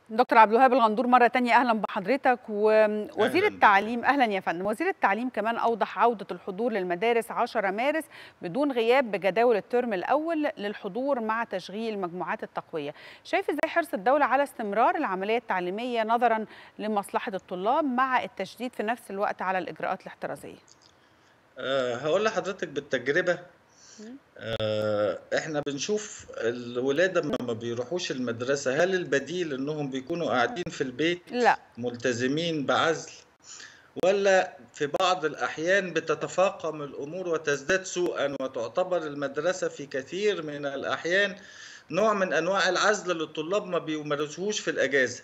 دكتور عبد الوهاب الغندور مرة تانية أهلا بحضرتك ووزير أهلاً. التعليم أهلا يا فندم وزير التعليم كمان أوضح عودة الحضور للمدارس 10 مارس بدون غياب بجداول الترم الأول للحضور مع تشغيل مجموعات التقوية شايف إزاي حرص الدولة على استمرار العملية التعليمية نظرا لمصلحة الطلاب مع التشديد في نفس الوقت على الإجراءات الاحترازية أه هقول لحضرتك بالتجربة أه احنا بنشوف الولاد لما ما بيروحوش المدرسة هل البديل انهم بيكونوا قاعدين في البيت لا ملتزمين بعزل ولا في بعض الأحيان بتتفاقم الأمور وتزداد سوءا وتعتبر المدرسة في كثير من الأحيان نوع من أنواع العزل للطلاب ما بيمارسوهوش في الأجازة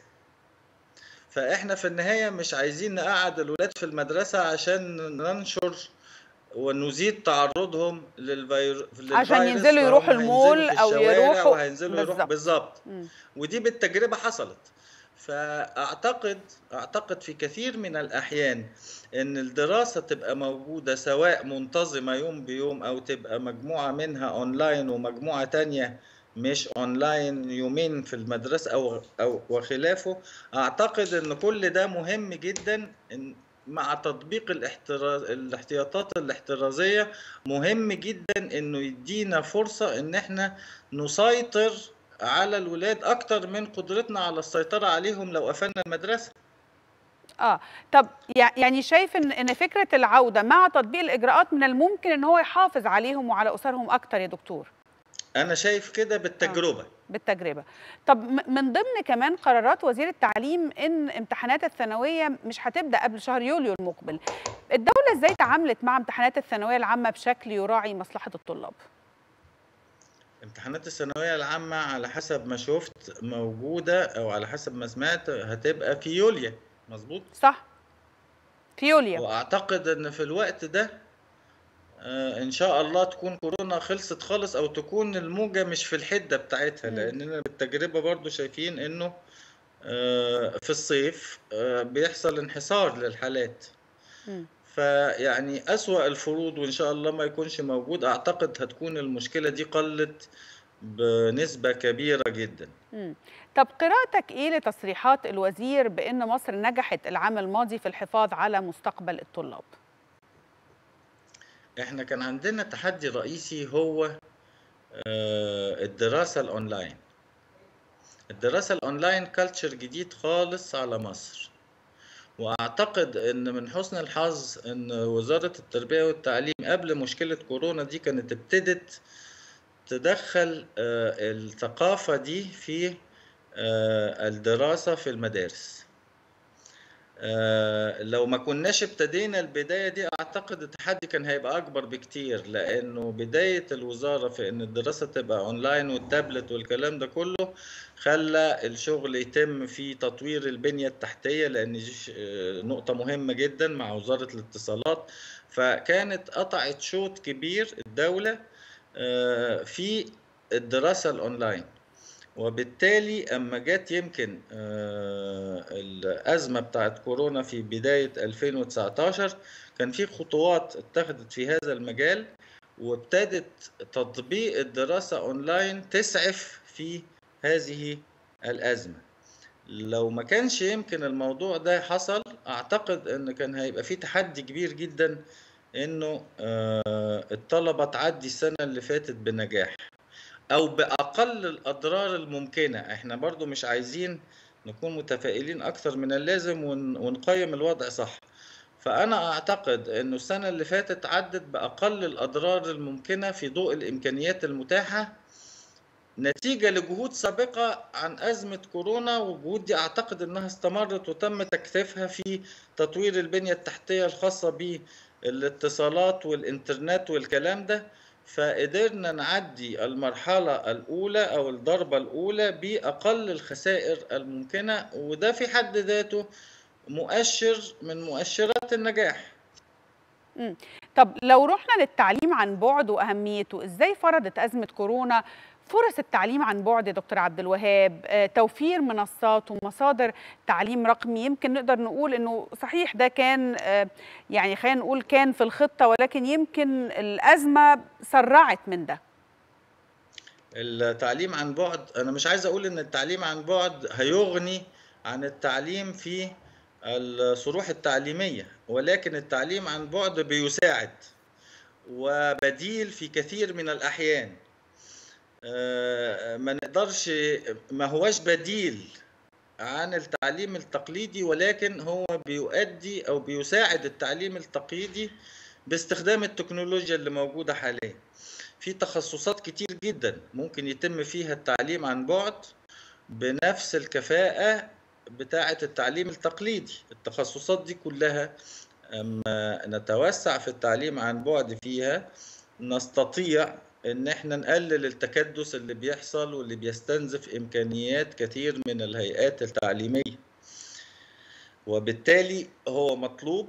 فإحنا في النهاية مش عايزين نقعد الولاد في المدرسة عشان ننشر ونزيد تعرضهم للفيروس عشان ينزلوا يروحوا المول أو يروحوا وهينزلوا يروحوا بالظبط. بالظبط مم. ودي بالتجربة حصلت فأعتقد أعتقد في كثير من الأحيان إن الدراسة تبقى موجودة سواء منتظمة يوم بيوم أو تبقى مجموعة منها أونلاين ومجموعة تانية مش أونلاين يومين في المدرسة أو أو وخلافه أعتقد إن كل ده مهم جدا إن مع تطبيق الاحتراز الاحتياطات الاحترازية مهم جدا إنه يدينا فرصة إن إحنا نسيطر على الولاد اكتر من قدرتنا على السيطره عليهم لو قفلنا المدرسه اه طب يع- يعني شايف ان ان فكره العوده مع تطبيق الاجراءات من الممكن ان هو يحافظ عليهم وعلى اسرهم اكتر يا دكتور انا شايف كده بالتجربه بالتجربه طب م- من ضمن كمان قرارات وزير التعليم ان امتحانات الثانويه مش هتبدا قبل شهر يوليو المقبل الدوله ازاي تعاملت مع امتحانات الثانويه العامه بشكل يراعي مصلحه الطلاب امتحانات الثانويه العامه على حسب ما شفت موجوده او على حسب ما سمعت هتبقى في يوليو مظبوط صح في يوليو واعتقد ان في الوقت ده آه، ان شاء الله تكون كورونا خلصت خالص او تكون الموجة مش في الحدة بتاعتها مم. لاننا بالتجربة برضو شايفين انه آه، في الصيف آه، بيحصل انحسار للحالات مم. فيعني أسوأ الفروض وإن شاء الله ما يكونش موجود أعتقد هتكون المشكلة دي قلت بنسبة كبيرة جدا مم. طب قراءتك ايه لتصريحات الوزير بان مصر نجحت العام الماضي في الحفاظ على مستقبل الطلاب احنا كان عندنا تحدي رئيسي هو آه، الدراسة الأونلاين الدراسة الأونلاين كالتشر جديد خالص على مصر وأعتقد إن من حسن الحظ إن وزارة التربية والتعليم قبل مشكلة كورونا دي كانت ابتدت تدخل آه، الثقافة دي في آه، الدراسة في المدارس آه، لو ما كناش ابتدينا البداية دي أعتقد التحدي كان هيبقى أكبر بكتير لأنه بداية الوزارة في إن الدراسة تبقى أونلاين والتابلت والكلام ده كله خلى الشغل يتم في تطوير البنية التحتية لأن دي ش- آه، نقطة مهمة جدا مع وزارة الاتصالات فكانت قطعت شوط كبير الدولة آه، في الدراسة الأونلاين وبالتالي أما جت يمكن آه، الأزمة بتاعت كورونا في بداية 2019 كان في خطوات اتخذت في هذا المجال وابتدت تطبيق الدراسة أونلاين تسعف في هذه الأزمة لو ما كانش يمكن الموضوع ده حصل أعتقد أن كان هيبقى في تحدي كبير جدا أنه آه، الطلبة تعدي السنة اللي فاتت بنجاح او باقل الاضرار الممكنه احنا برضو مش عايزين نكون متفائلين اكثر من اللازم ون- ونقيم الوضع صح فانا اعتقد انه السنه اللي فاتت عدت باقل الاضرار الممكنه في ضوء الامكانيات المتاحه نتيجه لجهود سابقه عن ازمه كورونا والجهود دي اعتقد انها استمرت وتم تكثيفها في تطوير البنيه التحتيه الخاصه بالاتصالات والانترنت والكلام ده فقدرنا نعدي المرحلة الأولى أو الضربة الأولى بأقل الخسائر الممكنة وده في حد ذاته مؤشر من مؤشرات النجاح مم. طب لو رحنا للتعليم عن بعد واهميته ازاي فرضت ازمه كورونا فرص التعليم عن بعد يا دكتور عبد الوهاب آه، توفير منصات ومصادر تعليم رقمي يمكن نقدر نقول انه صحيح ده كان آه، يعني خلينا نقول كان في الخطه ولكن يمكن الازمه سرعت من ده التعليم عن بعد انا مش عايز اقول ان التعليم عن بعد هيغني عن التعليم في الصروح التعليميه ولكن التعليم عن بعد بيساعد وبديل في كثير من الاحيان ما نقدرش ما هوش بديل عن التعليم التقليدي ولكن هو بيؤدي او بيساعد التعليم التقليدي باستخدام التكنولوجيا اللي موجوده حاليا في تخصصات كتير جدا ممكن يتم فيها التعليم عن بعد بنفس الكفاءة بتاعة التعليم التقليدي التخصصات دي كلها أما نتوسع في التعليم عن بعد فيها نستطيع ان احنا نقلل التكدس اللي بيحصل واللي بيستنزف امكانيات كثير من الهيئات التعليمية وبالتالي هو مطلوب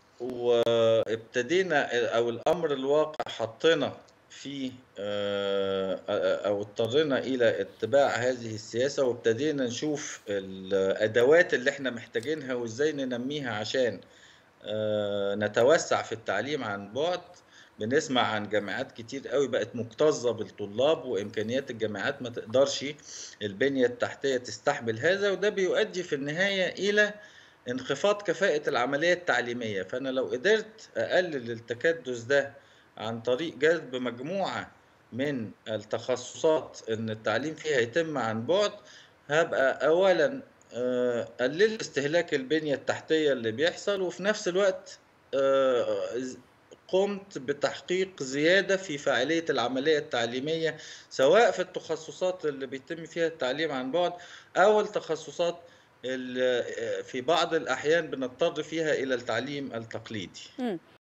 وابتدينا او الامر الواقع حطينا في او اضطرينا الى اتباع هذه السياسه وابتدينا نشوف الادوات اللي احنا محتاجينها وازاي ننميها عشان نتوسع في التعليم عن بعد بنسمع عن جامعات كتير قوي بقت مكتظه بالطلاب وامكانيات الجامعات ما تقدرش البنيه التحتيه تستحمل هذا وده بيؤدي في النهايه الى انخفاض كفاءه العمليه التعليميه فانا لو قدرت اقلل التكدس ده عن طريق جذب مجموعة من التخصصات ان التعليم فيها يتم عن بعد هبقى اولا قلل استهلاك البنية التحتية اللي بيحصل وفي نفس الوقت قمت بتحقيق زيادة في فاعلية العملية التعليمية سواء في التخصصات اللي بيتم فيها التعليم عن بعد أو التخصصات اللي في بعض الأحيان بنضطر فيها إلى التعليم التقليدي. م.